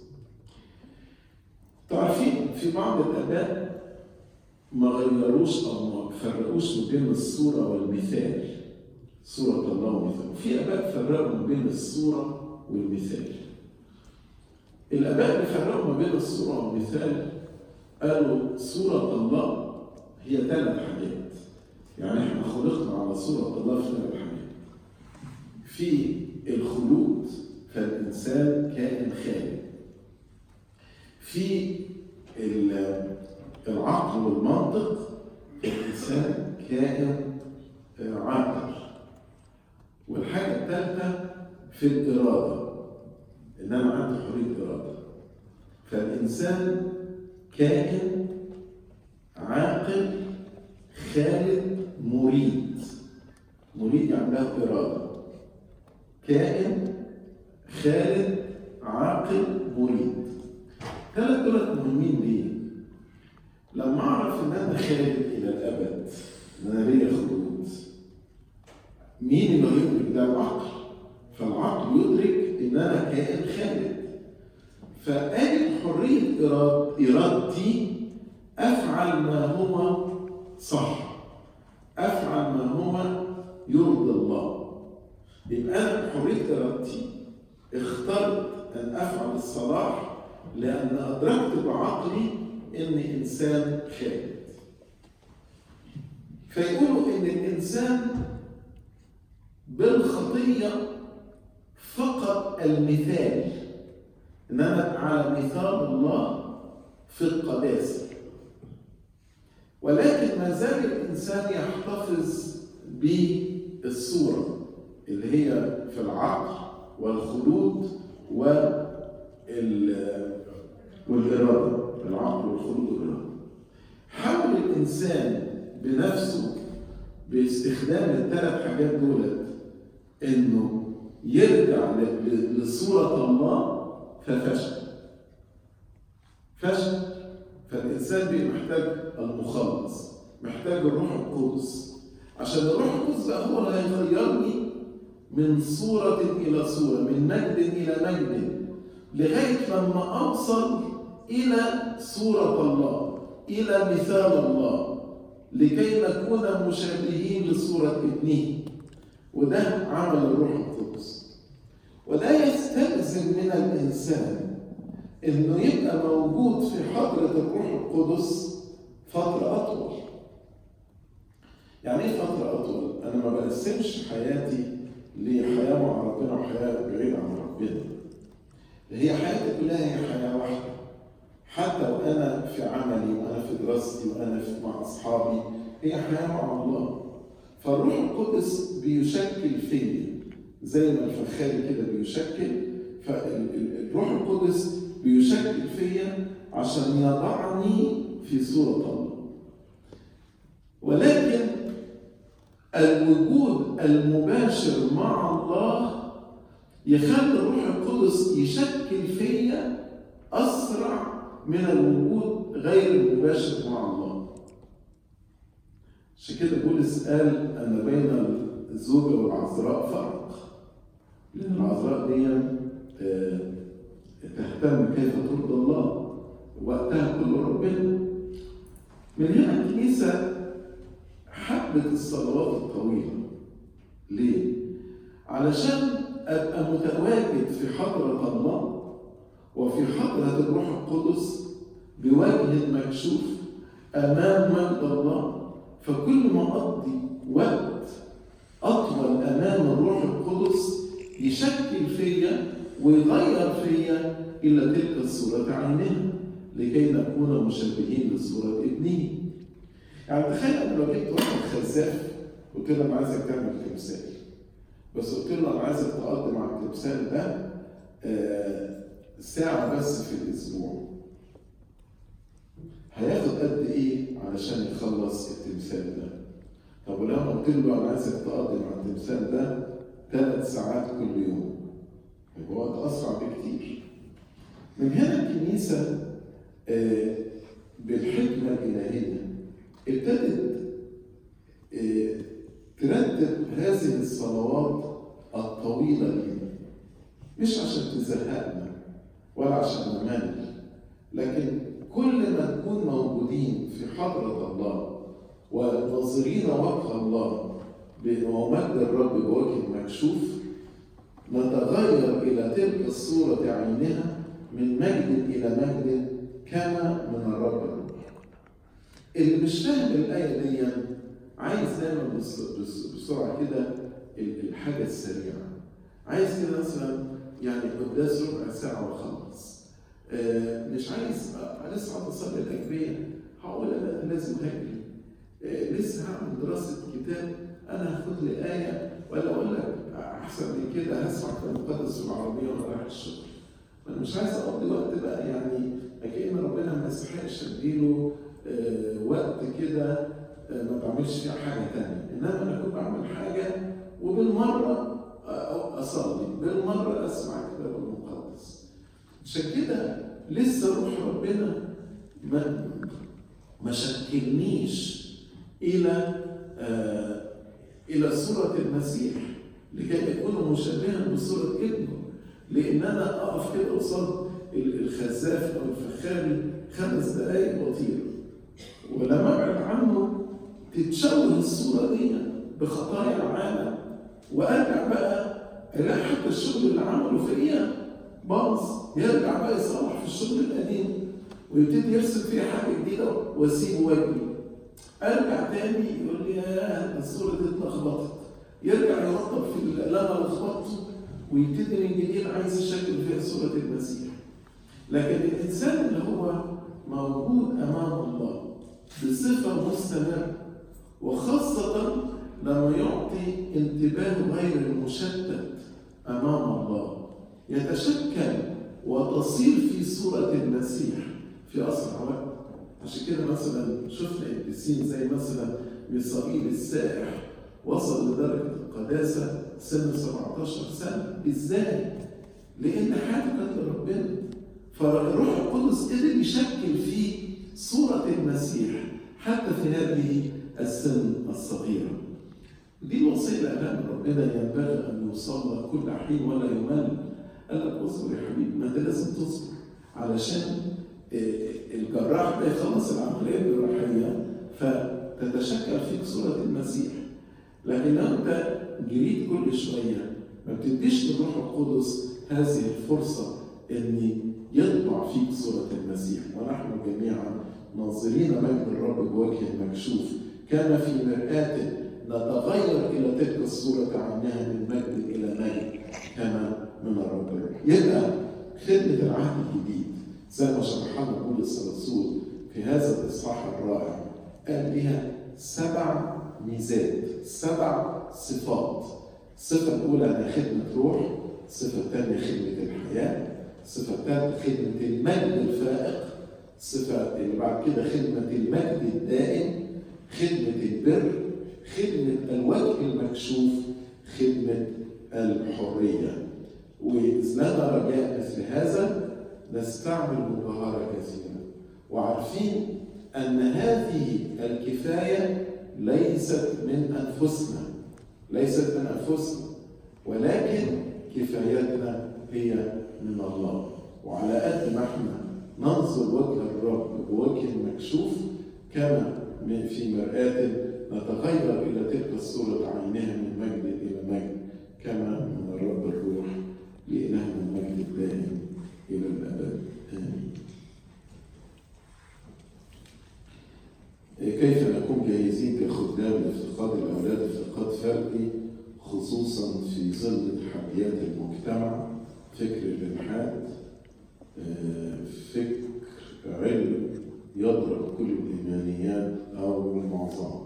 تعرفين في بعض الاباء ما غيروش او ما فرقوش ما بين الصوره والمثال صوره الله ومثال وفي اباء فرقوا ما بين الصوره والمثال الاباء اللي فرقوا ما بين الصوره والمثال قالوا صوره الله هي ثلاث حاجات يعني احنا خلقنا على صوره الله في ثلاث حاجات في الخلود فالإنسان كائن خالد في العقل والمنطق الإنسان كائن عاقل والحاجة الثالثة في الإرادة إن أنا عندي حرية إرادة فالإنسان كائن عاقل خالد مريد مريد يعني له إرادة كائن خالد عاقل مريد ثلاث دول مهمين ليه؟ لما اعرف ان انا خالد الى الابد ان انا ليا خلود مين اللي يدرك ده العقل فالعقل يدرك ان انا كائن خالد فآجد حرية إرادتي أفعل ما هو صح أفعل ما هو يرضي الله يبقى أنا بحرية إرادتي اخترت أن أفعل الصلاح لأن أدركت بعقلي إني إنسان خالد. فيقولوا إن الإنسان بالخطية فقط المثال إنما على مثال الله في القداسة ولكن ما زال الإنسان يحتفظ بالصورة اللي هي في العقل والخلود والإرادة العقل والخلود والإرادة حاول الإنسان بنفسه باستخدام الثلاث حاجات دولت إنه يرجع لصورة الله ففشل فشل فالإنسان بيبقى محتاج المخلص محتاج الروح القدس عشان الروح القدس بقى هو اللي هيغيرني من صورة إلى صورة من مجد إلى مجد لغاية لما أوصل إلى صورة الله إلى مثال الله لكي نكون مشابهين لصورة ابنه وده عمل الروح القدس وده يستلزم من الإنسان إنه يبقى موجود في حضرة الروح القدس فترة أطول يعني إيه فترة أطول؟ أنا ما بقسمش حياتي لحياة مع ربنا وحياة بعيدة عن ربنا. هي حياتي كلها هي حياة واحدة. حتى وأنا في عملي وأنا في دراستي وأنا في مع أصحابي هي حياة مع الله. فالروح القدس بيشكل فيا زي ما الفخاري كده بيشكل فالروح القدس بيشكل فيا عشان يضعني في صورة الله. ولكن الوجود المباشر مع الله يخلي الروح القدس يشكل فيا اسرع من الوجود غير المباشر مع الله. عشان كده بولس قال ان بين الزوجه والعذراء فرق. لان العذراء دي تهتم كيف ترضى الله وقتها كله ربنا. من هنا الكنيسه حبت الصلوات الطويلة ليه؟ علشان أبقى متواجد في حضرة الله وفي حضرة الروح القدس بوجه مكشوف أمام مجد الله فكل ما أقضي وقت أطول أمام الروح القدس يشكل فيا ويغير فيا إلى تلك الصورة عينها لكي نكون مشبهين لصورة ابنه يعني تخيل أن لو جبت واحد خزاف قلت له أنا عايزك تعمل تمثال بس قلت له أنا عايزك تقضي مع التمثال ده آه، ساعة بس في الأسبوع هياخد قد إيه علشان يخلص التمثال ده؟ طب ولو أنا قلت له أنا عايزك تقضي مع التمثال ده ثلاث ساعات كل يوم يبقى وقت أسرع بكتير من هنا الكنيسة آه، بالحكمة الإلهية ابتدت آه، ترتب هذه الصلوات الطويلة دي مش عشان تزهقنا ولا عشان نمل لكن كل ما نكون موجودين في حضرة الله وناظرين وجه الله ومجد الرب بوجه مكشوف نتغير إلى تلك الصورة عينها من مجد إلى مجد كما من الرب اللي مش فاهم الآية دي عايز دايما بس- بس- بسرعة كده ال- الحاجة السريعة عايز كده مثلا يعني قداس ربع ساعة وأخلص آه، مش عايز آه، لسه عايز أصلي الأجبية هقول أنا لازم هجري آه، لسه هعمل دراسة كتاب أنا هاخد لي آية ولا أقول لك أحسن من كده هسمع كلام مقدس في العربية وأنا رايح الشغل أنا مش عايز أقضي وقت بقى يعني أكيد ربنا ما يستحقش أديله آه، وقت كده آه، ما بعملش فيها حاجة تانية إنما أنا كنت بعمل حاجة وبالمرة آه، أصلي بالمرة أسمع كتاب المقدس عشان كده لسه روح ربنا ما ما شكلنيش إلى آه إلى صورة المسيح لكي يكون مشابها بصورة ابنه لأن أنا أقف كده قصاد الخزاف أو الفخاري خمس دقايق وأطير ولما أبعد عنه تتشوه الصورة دي بخطايا العالم وأرجع بقى ألاقي حتى الشغل اللي عمله فيا باظ يرجع بقى يصلح في الشغل القديم ويبتدي يرسم فيها حاجة جديدة وأسيبه وأجري ارجع تاني يقول لي يا الصوره دي اتلخبطت يرجع يوطب في اللي انا لخبطته ويبتدي من جديد عايز يشكل فيها صوره المسيح لكن الانسان اللي هو موجود امام الله بصفه مستمره وخاصه لما يعطي انتباه غير المشتت امام الله يتشكل وتصير في صوره المسيح في اسرع وقت عشان كده مثلا شفنا قديسين زي مثلا ميسائيل السائح وصل لدرجه القداسه سن 17 سنه ازاي؟ لان حياته كانت لربنا فالروح القدس قدر يشكل فيه صوره المسيح حتى في هذه السن الصغيره. دي الوصيه اللي قالها من ربنا ينبغي ان يصلى كل حين ولا يمل. قال لك اصبر يا حبيبي ما انت لازم تصبر علشان الجراح ده يخلص العمليه الجراحيه فتتشكل فيك صوره المسيح لكن لو انت جريت كل شويه ما بتديش للروح القدس هذه الفرصه ان يطبع فيك صوره المسيح ونحن جميعا ناظرين مجد الرب بوجه مكشوف كما في مرآة نتغير الى تلك الصوره عنها من مجد الى مجد كما من الرب يبقى خدمه العهد الجديد زي ما شرح لنا بولس الرسول في هذا الاصحاح الرائع قال لها سبع ميزات سبع صفات الصفة الأولى هي خدمة روح الصفة الثانية خدمة الحياة الصفة الثالثة خدمة المجد الفائق الصفة اللي بعد كده خدمة المجد الدائم خدمة البر خدمة الوجه المكشوف خدمة الحرية وإذ لنا رجاء مثل هذا نستعمل مجاهرة كثيرة وعارفين أن هذه الكفاية ليست من أنفسنا ليست من أنفسنا ولكن كفايتنا هي من الله وعلى قد ما احنا ننظر وجه الرب بوجه مكشوف كما في مرآة نتغير إلى تلك الصورة عينها من مجد إلى مجد كما من الرب الروح لإلهنا المجد الدائم إلى الأبد آمين كيف نكون جاهزين كخدام لافتقاد الأولاد افتقاد فردي خصوصا في ظل تحديات المجتمع فكر الإلحاد آه، فكر علم يضرب كل الإيمانيات أو معظمها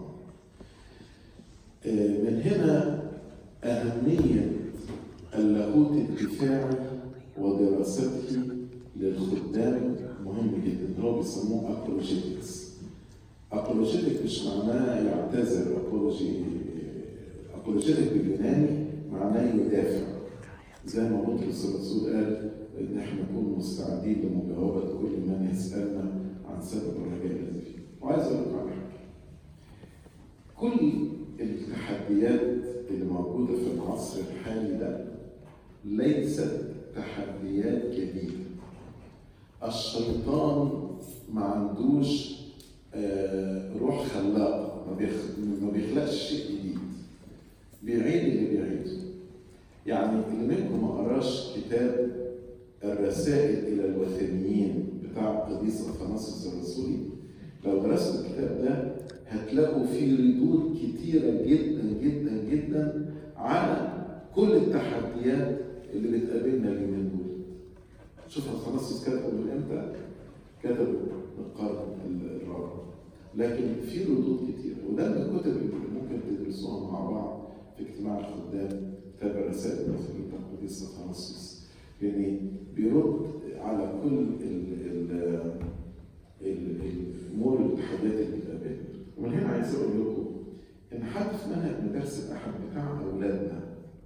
آه، من هنا أهمية اللاهوت الدفاعي ودراسته للخدام مهم جدا هو بيسموه أبولوجيتكس أبولوجيتك مش معناه يعتذر أبولوجي أبولوجيتك باليوناني معناه يدافع زي ما بطرس الرسول قال ان احنا نكون مستعدين لمجاوبه كل من يسالنا عن سبب الرجاء الذي فيه. وعايز اقول لكم على حاجه. كل التحديات اللي موجوده في العصر الحالي ده ليست تحديات جديده. الشيطان ما عندوش آه، روح خلاقه ما بيخ- ما بيخلقش شيء جديد. بيعيد اللي بيعيده. يعني اللي منكم ما قراش كتاب الرسائل الى الوثنيين بتاع القديس اثناسيوس الرسولي لو درستوا الكتاب ده هتلاقوا فيه ردود كتيرة جدا جدا جدا على كل التحديات اللي بتقابلنا اليومين دول. شوف اثناسيوس كتبه من امتى؟ كتبه من القرن الرابع. لكن في ردود كتيرة وده من الكتب اللي ممكن تدرسوها مع بعض في اجتماع الخدام كتاب الرسائل الوثنية بتاع القديس اثناسيوس. يعني بيرد على كل ال ال ال- الامور التحديات اللي بتقابلنا ومن هنا عايز اقول لكم ان حتى في منهج مدارس الاحد بتاع اولادنا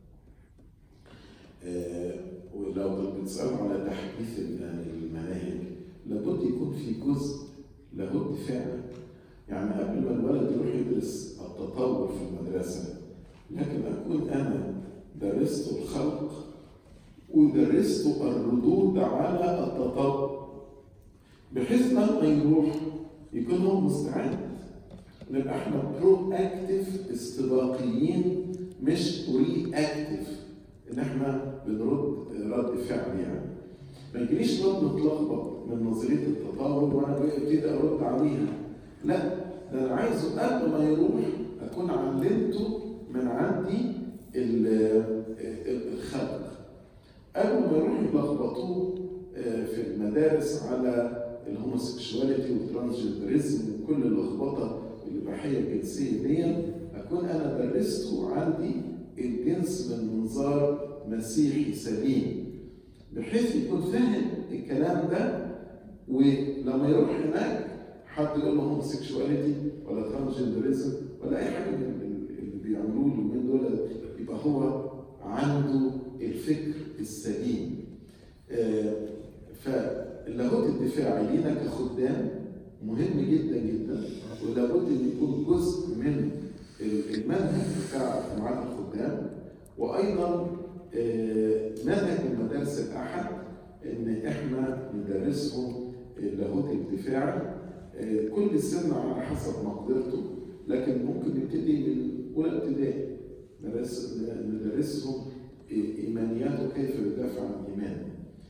آه، ولو بتسالوا على تحديث ال- المناهج لابد يكون في جزء لابد فعلا يعني قبل ما الولد يروح يدرس التطور في المدرسه لكن اكون انا درست الخلق ودرست الردود على التطور بحيث لما يروح يكون هو مستعد نبقى احنا برو اكتف استباقيين مش ري اكتف ان احنا بنرد رد فعل يعني ما يجيليش رد متلخبط من نظريه التطور وانا جاي ابتدي ارد عليها لا ده انا عايزه قبل ما يروح اكون علمته من عندي ال- ال- الخلق قبل ما يروحوا يلخبطوه آه، في المدارس على الهوموسيكشواليتي والترانسجندرزم وكل اللخبطه الاباحيه الجنسيه دي اكون انا درسته عندي الجنس من منظار مسيحي سليم بحيث يكون فاهم الكلام ده ولما يروح هناك حد يقول له هوموسيكشواليتي ولا ترانسجندرزم ولا اي حاجه من اللي بيعملوه اليومين دول يبقى هو عنده الفكر السليم آه، فاللاهوت الدفاعي لينا كخدام مهم جدا جدا ولابد ان يكون جزء من المنهج بتاع اجتماعات الخدام وايضا آه، منهج من مدارس الاحد ان احنا ندرسهم اللاهوت الدفاعي آه، كل سنه على حسب مقدرته لكن ممكن نبتدي من اولى ابتدائي ندرس- ندرسهم ايمانيات وكيف يدافع عن الايمان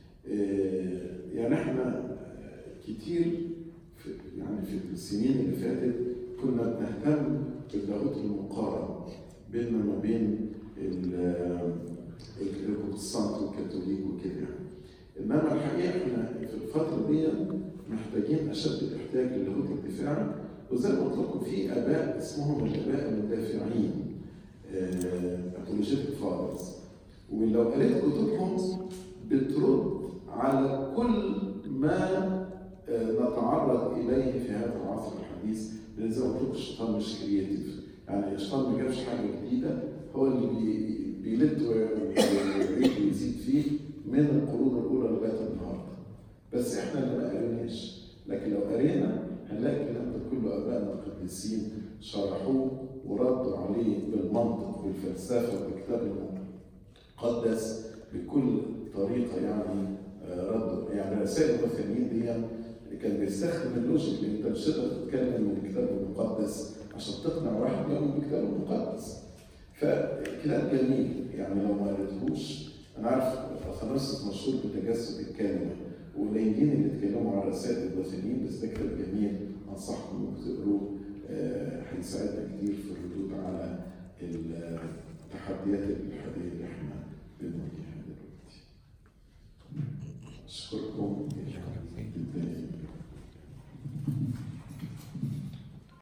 آه، يعني احنا كتير في يعني في السنين اللي فاتت كنا بنهتم باللاهوت المقارن بيننا ما بين ال- البروتستانت والكاثوليك وكده يعني. انما الحقيقه احنا في الفتره دي محتاجين اشد الاحتياج للاهوت الدفاعي وزي ما قلت لكم في اباء اسمهم الاباء المدافعين apologetic fathers ولو قريت كتبهم بترد على كل ما آه، نتعرض اليه في هذا العصر الحديث لان زي ما قلت لكم الشيطان مش كرييتيف يعني الشيطان ما جابش حاجه جديده هو اللي بي- بيلد ويعيد ويزيد فيه من القرون الاولى لغايه النهارده بس احنا اللي ما قريناش لكن لو قرينا هنلاقي الكلام ده كله ابائنا القديسين شرحوه وردوا عليه بالمنطق بالفلسفه بالكتاب المقدس بكل طريقه يعني آه، ردوا يعني رسائل الوثنيين دي كان بيستخدم اللوجيك لان انت مش تقدر تتكلم من الكتاب المقدس عشان تقنع واحد يؤمن بالكتاب المقدس فكلام جميل يعني لو ما قريتهوش انا عارف اثناسيوس مشهور بتجسد الكلمه والقليلين اللي اتكلموا عن رسائل الوثنيين بس ده كتاب جميل انصحكم انكم تقروه آه، هيساعدنا كتير في الردود على التحديات الحاليه اللي احنا بنواجهها دلوقتي. أشكركم